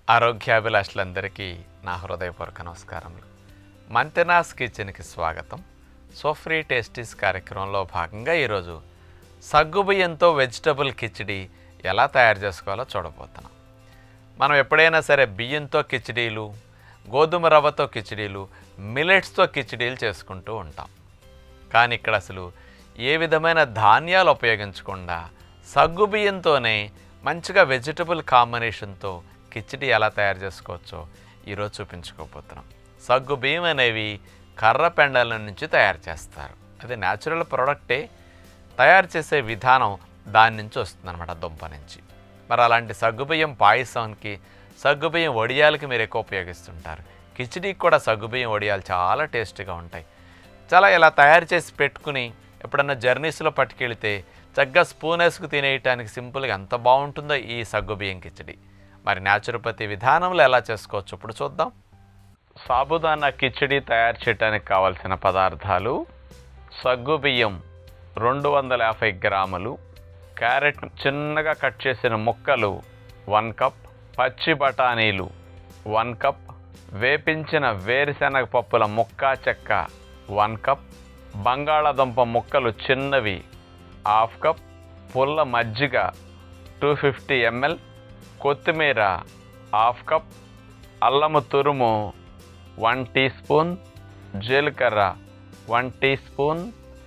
ఆరోగ్యాభిలాషులందరికీ నా హృదయపూర్వక నమస్కారములు మంతెనాస్ కిచెన్కి స్వాగతం సో ఫ్రీ టేస్టీస్ కార్యక్రమంలో భాగంగా ఈరోజు సగ్గుబియ్యంతో వెజిటబుల్ కిచిడి ఎలా తయారు చేసుకోవాలో చూడబోతున్నాం మనం ఎప్పుడైనా సరే బియ్యంతో కిచిడీలు గోధుమ రవ్వతో కిచిడీలు మిలెట్స్తో కిచిడీలు చేసుకుంటూ ఉంటాం కానీ ఇక్కడ అసలు ఏ విధమైన ధాన్యాలు ఉపయోగించకుండా సగ్గు బియ్యంతోనే మంచిగా వెజిటబుల్ కాంబినేషన్తో కిచిడి ఎలా తయారు చేసుకోవచ్చో ఈరోజు చూపించుకోబోతున్నాం సగ్గు బియ్యం అనేవి కర్ర పెండల నుంచి తయారు చేస్తారు అది న్యాచురల్ ప్రోడక్టే తయారు చేసే విధానం దాని నుంచి వస్తుందన్నమాట దుంప నుంచి మరి అలాంటి సగ్గుబియ్యం పాయసానికి సగ్గుబియ్యం వడియాలకి మీరు ఎక్కువ ఉపయోగిస్తుంటారు కిచిడీకి కూడా సగ్గుబియ్యం వడియాలు చాలా టేస్టీగా ఉంటాయి చాలా ఇలా తయారు చేసి పెట్టుకుని ఎప్పుడన్నా జర్నీస్లో పట్టుకెళ్తే చక్కగా స్పూన్ వేసుకు తినేయటానికి సింపుల్గా ఎంత బాగుంటుందో ఈ సగ్గుబియ్యం కిచిడి మరి న్యాచురోపతి విధానంలో ఎలా చేసుకోవచ్చు ఇప్పుడు చూద్దాం సాబుదానా కిచిడి తయారు చేయడానికి కావాల్సిన పదార్థాలు సగ్గుబియ్యం రెండు వందల యాభై గ్రాములు క్యారెట్ చిన్నగా కట్ చేసిన ముక్కలు వన్ కప్ పచ్చి బఠానీలు వన్ కప్ వేపించిన వేరుశనగ పప్పుల ముక్క చెక్క వన్ కప్ బంగాళాదుంప ముక్కలు చిన్నవి హాఫ్ కప్ పుల్ల మజ్జిగ టూ ఫిఫ్టీ ఎంఎల్ కొత్తిమీర హాఫ్ కప్ అల్లము తురుము వన్ టీ స్పూన్ జీలకర్ర వన్ టీ స్పూన్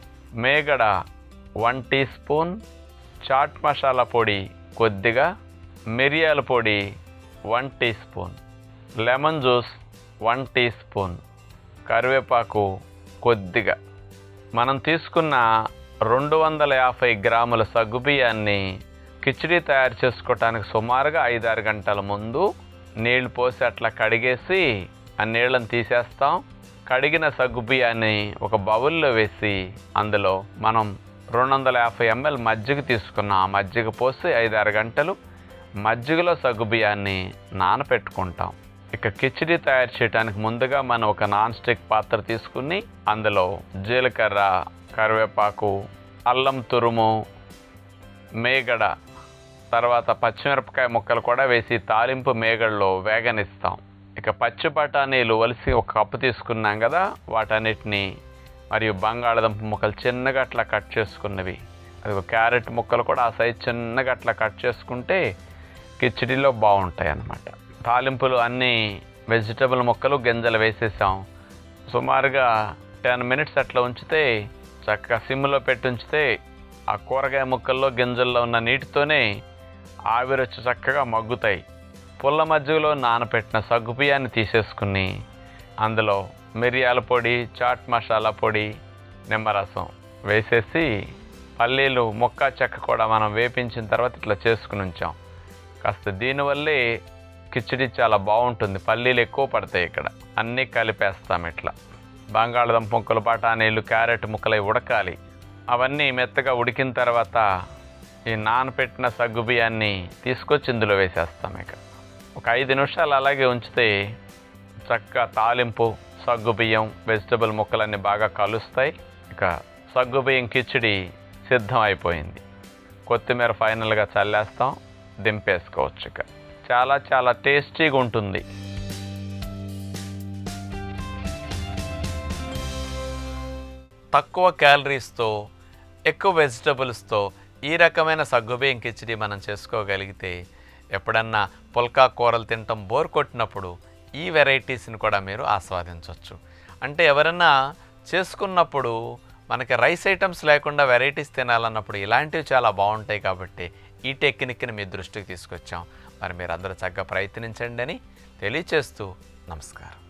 మేగడ one teaspoon chaat masala పొడి కొద్దిగా మిరియాల పొడి one teaspoon lemon juice one teaspoon కరివేపాకు కొద్దిగా మనం తీసుకున్న రెండు వందల యాభై గ్రాముల సగ్గుబియ్యాన్ని కిచిడి తయారు చేసుకోవటానికి సుమారుగా ఐదారు గంటల ముందు నీళ్లు పోసి అట్లా కడిగేసి ఆ నీళ్ళని తీసేస్తాం కడిగిన సగ్గుబియ్యాన్ని ఒక బౌల్లో వేసి అందులో మనం రెండు వందల యాభై ఎంఎల్ మజ్జిగ తీసుకున్నాం ఆ మజ్జిగ పోసి ఐదారు గంటలు మజ్జిగలో సగ్గుబియ్యాన్ని నానపెట్టుకుంటాం ఇక కిచిడి తయారు చేయడానికి ముందుగా మనం ఒక నాన్ స్టిక్ పాత్ర తీసుకుని అందులో జీలకర్ర కరివేపాకు అల్లం తురుము మేగడ తర్వాత పచ్చిమిరపకాయ ముక్కలు కూడా వేసి తాలింపు మేగడలో వేగనిస్తాం ఇక పచ్చి బఠానీలు వలిసి ఒక కప్పు తీసుకున్నాం కదా వాటన్నిటిని మరియు బంగాళదుంప ముక్కలు చిన్నగా అట్లా కట్ చేసుకున్నవి అది ఒక క్యారెట్ ముక్కలు కూడా ఆ సైజ్ చిన్నగా అట్లా కట్ చేసుకుంటే కిచిడిలో బాగుంటాయి అన్నమాట తాలింపులు అన్నీ వెజిటబుల్ ముక్కలు గింజలు వేసేసాం సుమారుగా టెన్ మినిట్స్ అట్లా ఉంచితే చక్కగా సిమ్లో పెట్టి ఉంచితే ఆ కూరగాయ ముక్కల్లో గింజల్లో ఉన్న నీటితోనే ఆవిరి వచ్చి చక్కగా మగ్గుతాయి పుల్ల మజ్జిగలో నానపెట్టిన సగ్గుబియ్యాన్ని తీసేసుకుని అందులో మిరియాల పొడి చాట్ మసాలా పొడి నిమ్మరసం వేసేసి పల్లీలు మొక్క చెక్క కూడా మనం వేపించిన తర్వాత ఇట్లా చేసుకుని ఉంచాం కాస్త దీనివల్లే కిచిడి చాలా బాగుంటుంది పల్లీలు ఎక్కువ పడతాయి ఇక్కడ అన్నీ కలిపేస్తాం ఇట్లా బంగాళదుంప ముక్కలు బఠానీలు క్యారెట్ ముక్కలు అవి ఉడకాలి అవన్నీ మెత్తగా ఉడికిన తర్వాత ఈ నానపెట్టిన సగ్గు బియ్యాన్ని తీసుకొచ్చి ఇందులో వేసేస్తాం ఇక ఒక ఐదు నిమిషాలు అలాగే ఉంచితే చక్కగా తాలింపు సగ్గు బియ్యం వెజిటబుల్ ముక్కలన్నీ బాగా కలుస్తాయి ఇక సగ్గు బియ్యం కిచిడి సిద్ధం అయిపోయింది కొత్తిమీర ఫైనల్గా చల్లేస్తాం దింపేసుకోవచ్చు ఇక చాలా చాలా టేస్టీగా ఉంటుంది తక్కువ క్యాలరీస్తో ఎక్కువ వెజిటబుల్స్తో ఈ రకమైన సగ్గుబియ్యం కిచిడి మనం చేసుకోగలిగితే ఎప్పుడన్నా పుల్కా కూరలు తినటం బోర్ కొట్టినప్పుడు ఈ వెరైటీస్ని కూడా మీరు ఆస్వాదించవచ్చు అంటే ఎవరన్నా చేసుకున్నప్పుడు మనకి రైస్ ఐటమ్స్ లేకుండా వెరైటీస్ తినాలన్నప్పుడు ఇలాంటివి చాలా బాగుంటాయి కాబట్టి ఈ టెక్నిక్ని మీ దృష్టికి తీసుకొచ్చాం మరి మీరు అందరూ చక్కగా ప్రయత్నించండి అని తెలియచేస్తూ నమస్కారం